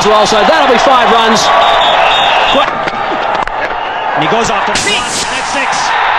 as well, so that'll be five runs. And he goes after six. And it's six.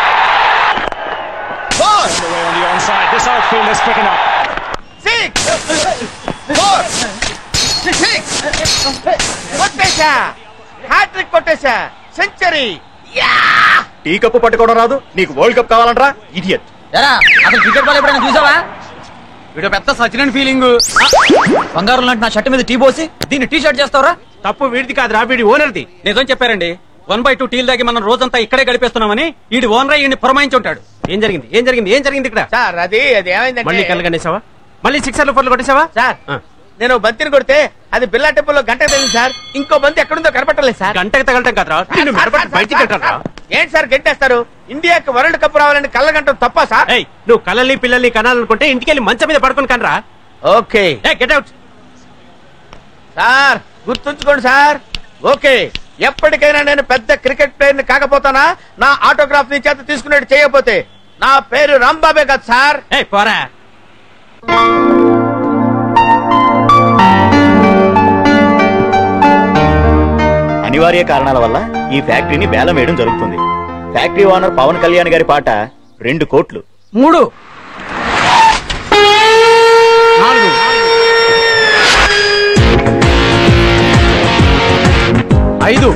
Four, Away on the onside. This outfield is quick enough. six, four, six. కొట్టేశా hattrick కొట్టేశా century tea cup పట్టుకోవడం రాదు నీకు world cup కావాలంటరా idiot ఎరా అసలు cricket ball ఎప్పుడైనా చూసావా వీడు పెద్ద సచిన్ ఫీలింగ్ బంగారం లాంటి నా షర్ట్ మీద టీ పోసి దీన్ని టీ షర్ట్ చేస్తావరా తప్పు వీడిది కాదురా వీడి ఓనర్ది నిజం చెప్పారండి వన్ బై టూ టీల్ దాగి మనం రోజంతా ఇక్కడే గడిపేస్తున్నామని వీడి ఓనర్ ఈయన్ని పురమాయించి ఉంటాడు ఏం జరిగింది ఏం జరిగింది ఏం జరిగింది ఇక్కడ సార్ అది అది ఏమైందంటే మళ్ళీ కళ్ళు కనేసావా మళ్ళీ సిక్సర్లు ఫోర్లు కొట్టేసావా సార్ ఆ. నేను బంతిని కొడితే అది బిల్లా టెంపుల్లో గంట తగిలింది సార్ ఇంకో బంతి ఎక్కడుందో కనపట్టలేదు సార్ గంటకి తగలటం కాదురా నిన్ను సార్, మెడపట్టి సార్, బయటికి సార్, కట్టారా సార్, ఏంటి సార్ గెంటేస్తారు ఇండియాకి వరల్డ్ కప్ రావాలని కళ్ళగంటం తప్ప సార్ ఏయ్ నువ్వు కళ్ళని పిల్లల్ని కనాలనుకుంటే ఇంటికి వెళ్ళి మంచం మీద పడుకొని కనరా ఓకే ఏ గెట్ అవుట్ సార్ గుర్తుంచుకోండి సార్ ఓకే ఎప్పటికైనా నేను పెద్ద క్రికెట్ ప్లేయర్ ని కాకపోతానా నా ఆటోగ్రాఫ్ ని చేత తీసుకునేట్టు చేయకపోతే నా పేరు రాంబాబే కదా సార్ ఏ పోరా అనివార్య కారణాల వల్ల ఈ ఫ్యాక్టరీని వేలం వేయడం జరుగుతుంది ఫ్యాక్టరీ ఓనర్ పవన్ కళ్యాణ్ గారి పాట రెండు కోట్లు మూడు నాలుగు ఐదు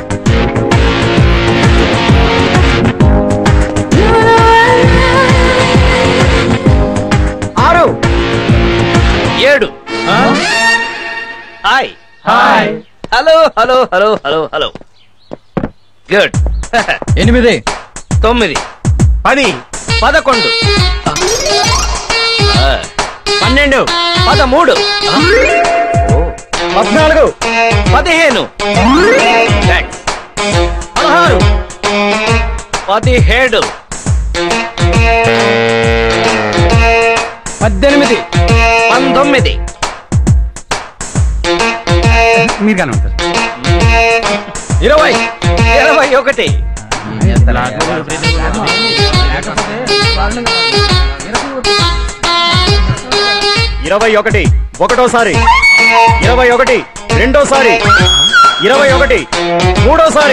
ఆరు ఏడు hi hi hello hello hello hello hello good ఎనిమిది తొమ్మిది పది పదకొండు పన్నెండు పదమూడు పద్నాలుగు పదిహేను పదహారు పదిహేడు పద్దెనిమిది పంతొమ్మిది మీరుగానే ఉంటారు ఇరవై ఇరవై ఒకటి ఇరవై ఒకటి ఒకటోసారి ఇరవై ఒకటి రెండోసారి ఇరవై ఒకటి మూడోసారి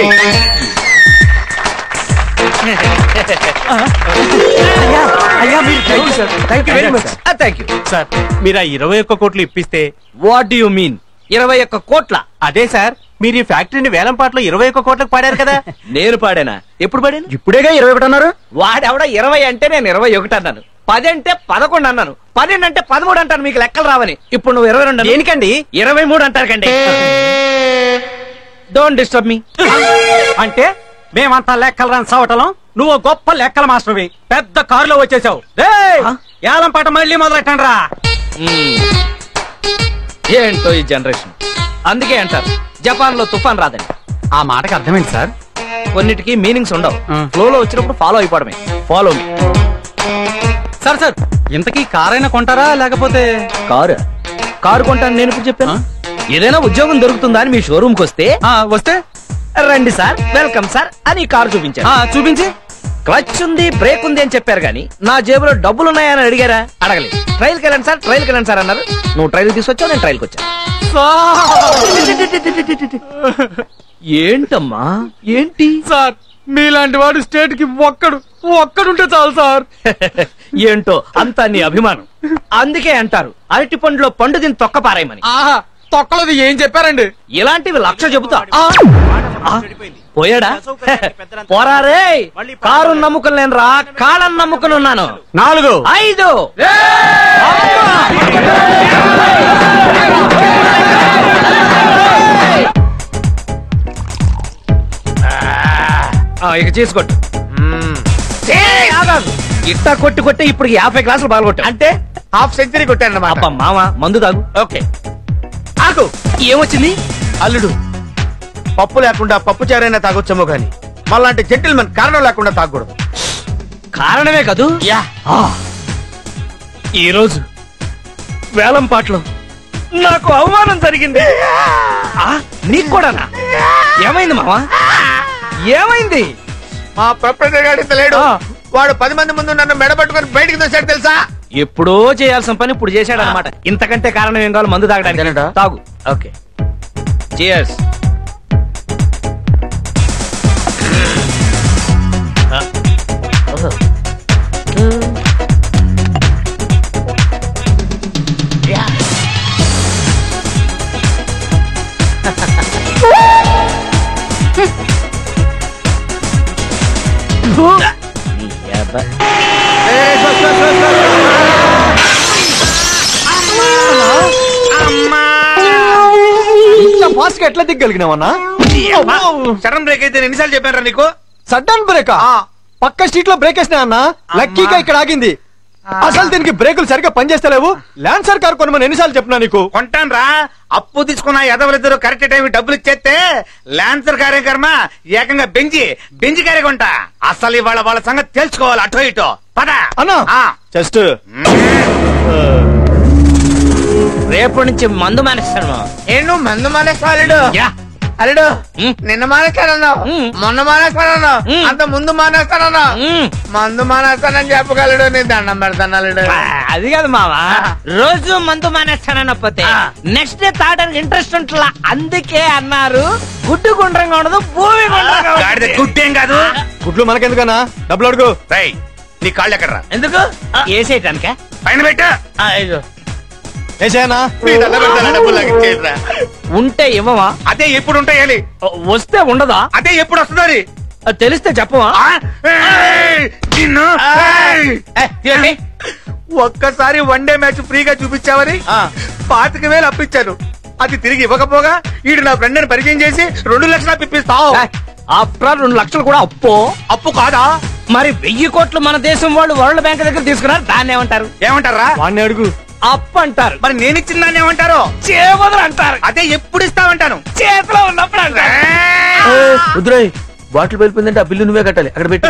అయ్యా మీరు thank you very much thank you sir మీరు ఆ ఇరవై ఒక్క కోట్లు ఇప్పిస్తే వాట్ యు మీన్ ఇరవై ఒక్క కోట్ల అదే సార్ మీరు ఈ ఫ్యాక్టరీని వేలం పాటలో ఇరవై ఒక్క కోట్లకు పాడారు కదా నేను పాడానా ఎప్పుడు పాడాను ఇప్పుడేగా ఇరవై ఒకటి అన్నారు వాడెవడ ఇరవై అంటే నేను ఇరవై ఒకటి అన్నాను పది అంటే పదకొండు అన్నాను పన్నెండు అంటే పదమూడు అంటాను మీకు లెక్కలు రావని ఇప్పుడు నువ్వు ఇరవై రెండు దేనికండి ఇరవై మూడు అంటారు కండి డోంట్ డిస్టర్బ్ మీ అంటే మేమంతా లెక్కలు రాని సవటలం నువ్వు గొప్ప లెక్కల మాస్టర్వి పెద్ద కారులో వచ్చేసావు ఆ? ఏలం పాట మళ్ళీ మొదలెట్టండి రా ఏంటో ఈ జనరేషన్ అందుకే అంటారు జపాన్ లో తుఫాన్ రాదని ఆ మాటకి అర్థమైంది సార్ కొన్నిటికి మీనింగ్స్ ఉండవు ఆ. ఫ్లో లో వచ్చినప్పుడు ఫాలో అయిపోవడమే ఫాలో మీ సార్ సార్ ఇంతకీ కారైనా కొంటారా లేకపోతే కారు కారు కొంటాను నేను ఇప్పుడు చెప్పాను ఆ? ఏదైనా ఉద్యోగం దొరుకుతుందా అని మీ షోరూమ్ కి వస్తే ఆ, వస్తే రండి సార్ వెల్కమ్ సార్ అని ఈ కారు చూపించాను ఆ, చూపించి క్లచ్ ఉంది బ్రేక్ ఉంది అని చెప్పారు కానీ నా జేబులో డబ్బులు ఉన్నాయని అడిగారా అడగలేదు ట్రైల్కి వెళ్ళండి సార్ ట్రైల్కి వెళ్ళండి సార్ అన్నారు నువ్వు ట్రైల్ తీసుకొచ్చావు నేను ట్రైల్కి వచ్చాను ఏంటమ్మా ఏంటి సార్ మీలాంటి వాడు స్టేట్ కి ఒక్కడు ఒక్కడుంటే చాలు సార్ ఏంటో అంతా నీ అభిమానం అందుకే అంటారు అరటి పండులో పండు దీన్ని తొక్క పారాయమని ఆహా తొక్కలది ఏం చెప్పారండి ఇలాంటివి లక్ష చెబుతా ఆ! ఆ! పోయాడా పోరారే కారు నమ్ముకుని నేను రా కాళ్ళని నమ్ముకుని ఉన్నాను నాలుగు ఐదు ఆ, ఇక చేసుకోట్టు ఇట్టా కొట్టి కొట్టి ఇప్పుడు యాభై గ్లాసులు బాగా అంటే హాఫ్ సెంచరీ కొట్టానన్నమాట అబ్బా మామ మందు తాగు ఓకే ఆకు ఏమొచ్చింది అల్లుడు పప్పు లేకుండా పప్పు చారైనా తాగొచ్చేమో గాని మళ్ళాంటి జెంటిల్మెన్ కారణం లేకుండా తాగకూడదు కారణమే కదూ యా ఈ రోజు వేలం పాటలో నాకు అవమానం జరిగింది ఆ, నీకు కూడానా ఏమైంది మావా ఏమైంది మా ప్రొపరేటర్ గాడి ఇంత లేడు వాడు పది మంది ముందు నన్ను మెడబట్టుకొని బయటికి తెచ్చాడు తెలుసా ఎప్పుడో చేయాల్సిన పని ఇప్పుడు చేశాడు అనమాట ఇంతకంటే కారణం ఏం కావాలి మందు తాగడానికి తినడా? తాగు ఓకే చియర్స్ ఇంత ఫాస్ట్ గా ఎట్లా దిగ్గలిగినావన్నా సడన్ బ్రేక్ అయితే ఎన్నిసార్లు చెప్పారా నీకు సడన్ బ్రేక్ ఆ. పక్క స్ట్రీట్ లో బ్రేక్ వేసినా అన్న లక్కీగా ఇక్కడ ఆగింది అసలు దీనికి బ్రేకులు సరిగ్గా పనిచేస్తలేవు ల్యాన్సర్ కార్ కొనమని ఎన్నిసార్లు చెప్పినా నీకు కొంటాను రా అప్పు తీసుకున్న ఎదవలిద్దరు కరెక్ట్ టైం డబ్బులు ఇచ్చేస్తే లాన్సర్ కార్యక్రమ ఏకంగా బెంజి బెంజి కార్య కొంటా అసలు ఇవాళ వాళ్ళ సంగతి తెలుసుకోవాలి అటో ఇటో పద అన్నా ఆ. జస్ట్ రేపటి నుంచి మందు మానేస్తాను ఏను మందు మానేస్తా అల్లుడు యా. అల్లుడు మ్. నిన్న మానేస్తానన్నావు మ్. మొన్న మానేస్తానన్నావు మ్. అంత ముందు మానేస్తానన్నావు మ్. మందు మానేస్తానని చెప్పగలడు నీ దండం పెడతాను అల్లుడు అది కాదు మావా రోజు మందు మానేస్తానకపోతే ఆ. నెక్స్ట్ డే తాగడానికి ఇంట్రెస్ట్ ఉంటుందా అందుకే అన్నారు గుడ్డు గుండ్రంగా ఉండదు భూమి గుండ్రంగా గాడిద ఉంటుంది. గుడ్డేం కాదు గుడ్లు మనకెందుకన్నా డబ్బులు అడుగు రై నీ కాళ్ళు ఎక్కడ్రా ఎందుకు వేసేయటానిక పైన పెట్టు వేసేయనా మీ దండం పెడతాను డబ్బులు నాకు ఇచ్చేయరా. ఉంటే ఇవ్వవా అదే ఎప్పుడు ఉంటాయాలి వస్తే ఉండదా అదే ఎప్పుడు వస్తుంది అది తెలిస్తే చెప్పవా నిన్ను ఏయ్! ఒక్కసారి వన్ డే మ్యాచ్ ఫ్రీగా చూపించావని పాతిక వేలు అప్పించాను అది తిరిగి ఇవ్వకపోగా ఈడు నా ఫ్రెండ్ ని పరిచయం చేసి రెండు లక్షలు అప్పిస్తావు ఆఫ్టర్ రెండు లక్షలు కూడా అప్పు అప్పు కాదా మరి వెయ్యి కోట్లు మన దేశం వాళ్ళు వరల్డ్ బ్యాంక్ దగ్గర తీసుకున్నారు దాన్ని ఏమంటారు ఏమంటారా వాడిని అడుగు అప్పు అంటారు మరి నేను ఇచ్చిన దాన్ని ఏమంటారు చేవదులు అంటారు అదే ఎప్పుడు ఇస్తావంటాను చేతిలో ఉన్నప్పుడు అంటారు రుద్రయ్ బాటిల్ వెళ్ళిపోయిందంటే ఆ బిల్లు నువ్వే కట్టాలి అక్కడ పెట్టి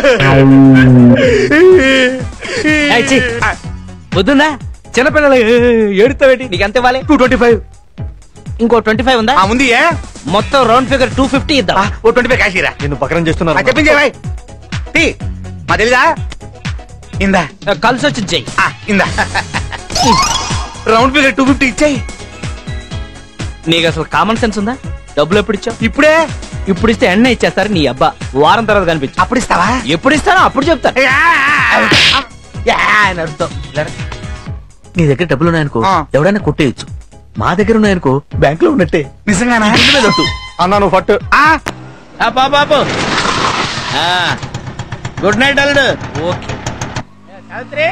ఏయ్, ఛీ. వద్దుందా చిన్నపిల్లలు ఏడుతావేటి నీకు ఎంత ఇవ్వాలి టూ ట్వంటీ ఫైవ్ ఇంకో ట్వంటీ ఫైవ్ ఉందా ఉంది ఏ మొత్తం రౌండ్ ఫిగర్ టూ ఫిఫ్టీ ఇద్దాం ఆ, ఓ ట్వంటీ ఫైవ్ కాశీరా నిన్ను పకరం చేస్తున్నారు చెప్పించే భాయ్ టీ మా తెలీదా ఇందా కలిసి వచ్చి చెయ్యి ఆ, ఇందా రౌండ్ ఫిగర్ టూ ఫిఫ్టీ ఇచ్చాయి నీకు అసలు కామన్ సెన్స్ ఉందా డబ్బులు ఎప్పుడు ఇచ్చావు ఇప్పుడే ఇప్పుడు ఇస్తే ఎన్న ఇచ్చేస్తారు నీ అబ్బా వారం తర్వాత కనిపించు అప్పుడు ఇస్తావా ఎప్పుడు ఇస్తానో అప్పుడు చెప్తాను యా! యా అని అర్థం నీ దగ్గర డబ్బులు ఉన్నాయనుకో ఆ. ఎవడైనా కొట్టేయచ్చు మా దగ్గర ఉన్నాయనుకో బ్యాంక్ లో ఉన్నట్టే నిజంగానా అన్నా నువ్వు ఫట్ ఆ, బాబు గుడ్ నైట్ అల్లుడు ఓకే సావిత్రి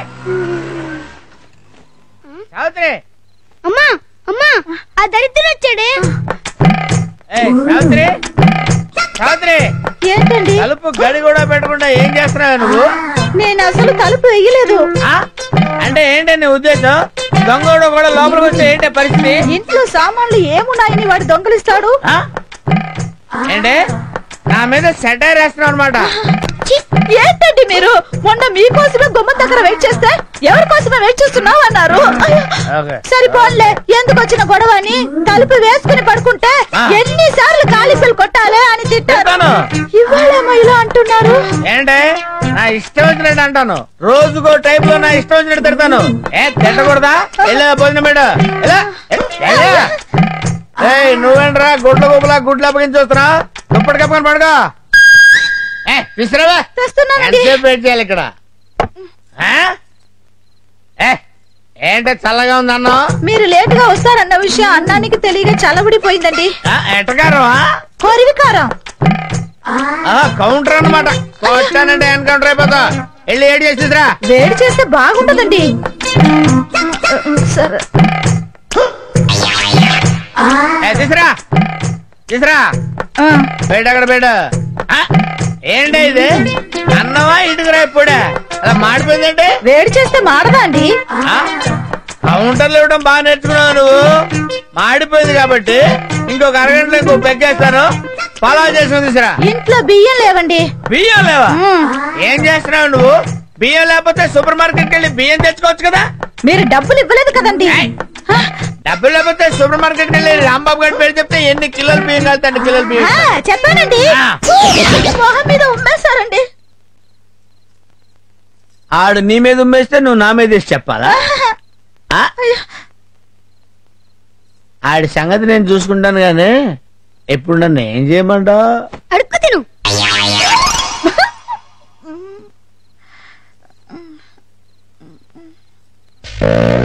సావిత్రి అమ్మా అమ్మా ఆ దరిద్రుడు వచ్చాడే ఏయ్, సావిత్రి సావిత్రి ఏంటండి తలుపు గడి కూడా పెట్టకుండా ఏం చేస్తున్నావు నువ్వు నేను అసలు తలుపు వేయలేదు ఆ? అంటే ఏంటి నీ ఉద్దేశం దొంగోడు కూడా లోపలికి వస్తే ఏంటి పరిస్థితి ఇంట్లో సామాన్లు ఏమున్నాయని వాడు దొంగలిస్తాడు ఆ? ఏంటి నా మీద సెటైర్ వేస్తున్నావు అనమాట ఛీ, ఏంటండి మీరు మొన్న మీకోసమే గుమ్మం దగ్గర వెయిట్ చేస్తే ఎవరి కోసమే వెయిట్ చేస్తున్నావు అన్నారు అయ్యో, ఓకే. సరిపోన్లే ఎందుకు వచ్చిన గొడవ అని తలుపు వేసుకుని పడుకుంటే ఆ. ఎన్ని సార్లు కాలిఫీలు కొట్టాలి అని తిట్టారు తిట్టాను. ఇవాళేమో ఇలా అంటున్నారు ఏంటి నా ఇష్టం వచ్చినట్టు అంటాను రోజుకో టైప్ లో నా ఇష్టం వచ్చినట్టు తిడతాను ఏ తిట్టకూడదా వెళ్ళా భోజనం పెట్ట నువ్వేంట్రా గుడ్ల గుబులా గుడ్లు అప్పగించి వస్తున్నా దుప్పటి కప్పుకొని పడుకో ఏ విసిరావా తెస్తున్నానండి ఎంతసేపు వెయిట్ చేయాలి ఇక్కడ ఆ? ఏ ఏంటి చల్లగా ఉంది అన్నం మీరు లేట్ గా వస్తారన్న విషయం అన్నానికి తెలియక చల్లబడిపోయిందండి ఆ, ఎట్టకారం కొరివికారం కౌంటర్ అన్నమాట కొట్టానంటే ఎన్కౌంటర్ అయిపోతా వెళ్ళి ఏడు చేసేదిరా వేడి చేస్తే బాగుంటదండి సరే ఏ, తీసురా తీసురా ఆ, బయట అక్కడ బయట ఆ, ఏంటి ఇది అన్నమా ఇటుకురా ఇప్పుడే అలా మాడిపోయిందంటే వేడి చేస్తే మాడదా అండి కౌంటర్లు ఇవ్వడం బాగా నేర్చుకున్నావు నువ్వు మాడిపోయింది కాబట్టి ఇంకొక అరగంటలో ఇంకో పెగ్గేస్తాను ఫాలో చేసుకుని తీసురా ఇంట్లో బియ్యం లేవండి బియ్యం లేవా మ్మ్. ఏం చేస్తున్నావు నువ్వు బియ్యం లేకపోతే సూపర్ మార్కెట్కి వెళ్ళి బియ్యం తెచ్చుకోవచ్చు కదా మీరు డబ్బులు ఇవ్వలేదు కదండి ఏయ్. ఆ, డబ్బులు లేకపోతే సూపర్ మార్కెట్కి వెళ్ళి రాంబాబు గారి పేరు చెప్తే ఎన్ని కిలోలు బియ్యం కలితే అన్ని కిలోలు బియ్యం ఆ, ఇస్తాను. చెప్పానండి ఆ. మొహం మీద ఉమ్మేశారండి ఆడు నీ మీద ఉమ్మేస్తే నువ్వు నా మీద వేసి చెప్పాలా ఆ? ఆడి సంగతి నేను చూసుకుంటాను గానీ ఇప్పుడు నన్ను ఏం చేయమంటా అడుక్కు తిను ఆ